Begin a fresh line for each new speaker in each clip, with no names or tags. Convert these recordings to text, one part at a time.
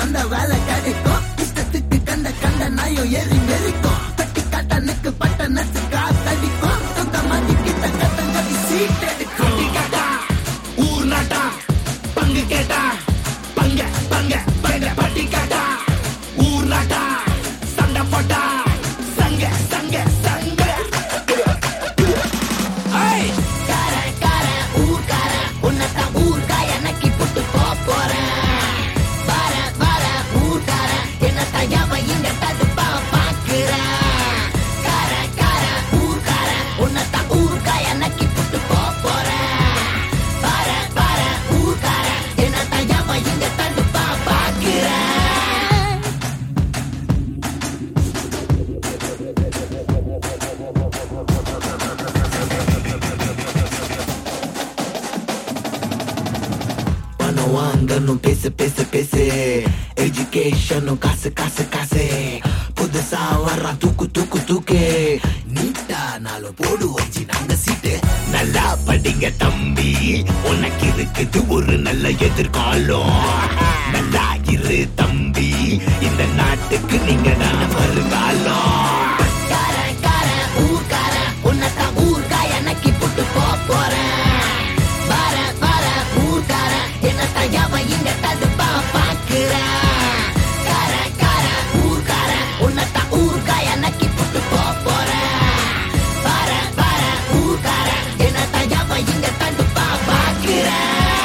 வந்த வேலை கிடைக்கும் இஷ்டத்துக்கு கண்ட கண்ட நாயும் ஏறி மெரிக்கும் கட்டி கட்டனுக்கு பட்ட நச்சு காத்தடிக்கும் தொத்த மாட்டி கிட்ட கட்டங்கடி சீட் எடுக்கும் கட்டி கட்டா ஊர் நாட்டா பங்கு கேட்டா பங்க பங்க பங்க பட்டி காட்டா ஊர் நாட்டா சண்டை போட்டா சங்க சங்க சங்க ஐய் கார கார ஊர்கார உன்னதான் ஊர்காய நக்கி புட்டு போறேன் வர வர ஊர்கார என்னத்தான் எவன் இங்க தடுப்பா பாக்குறேன் கார கார ஊர்கார உன்னதான் ஊர்காய நக்கி புட்டு போறேன் வர வர ஊர்கார என்னத்தான் எவன் இங்க தடுப்பா பாக்குறேன் பணம் வாங்கணும் பேசு பேசு பேசு எஜுகேஷனும் காசு காசு காசு புதுசா வர்ற தூக்கு தூக்கு தூக்கு நீட்டா நாளும் போடுவோம் ஜி நாங்க சீட்டு நல்லா படிங்க தம்பி உனக்கு இருக்குது ஒரு நல்ல எதிர்காலம் நல்லா இரு தம்பி இந்த நாட்டுக்கு நீங்க தான் வருங்காலம் உன்னதான் ஊர்காய நக்கி புட்டு போறேன் வர வர ஊர்கார என்னத்தான் எவன் இங்க தடுப்பா பாக்குறேன் கார கார ஊர்கார உன்னதான் ஊர்காய நக்கி புட்டு போறேன் வர வர ஊர்கார என்னத்தான் எவன் இங்க தடுப்பா பாக்குறேன்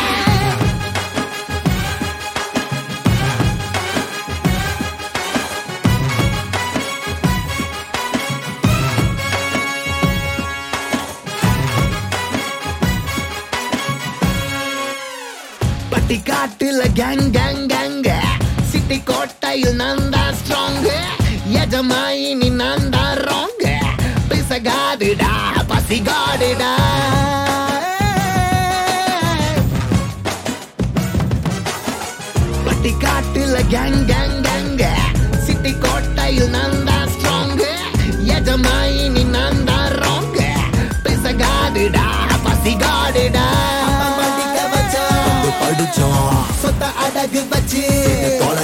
பட்டி காட்டுல கேங் கேங் கேங்க சிட்டி கோட்டையில் நான் தான் ஸ்ட்ராங் எஜமாயினி நான் தான் ராங் பிசகாடுடா பசிகாடுடா பட்டி காட்டுல கேங் கேங் கேங்க சிட்டி கோட்டையில் நான் தான் ஸ்ட்ராங் எஜமாயினி நான் தான் ராங் பிசகாடுடா பசிகாடுடா படிச்சோம் சொத்த அடகு வச்சு தொலை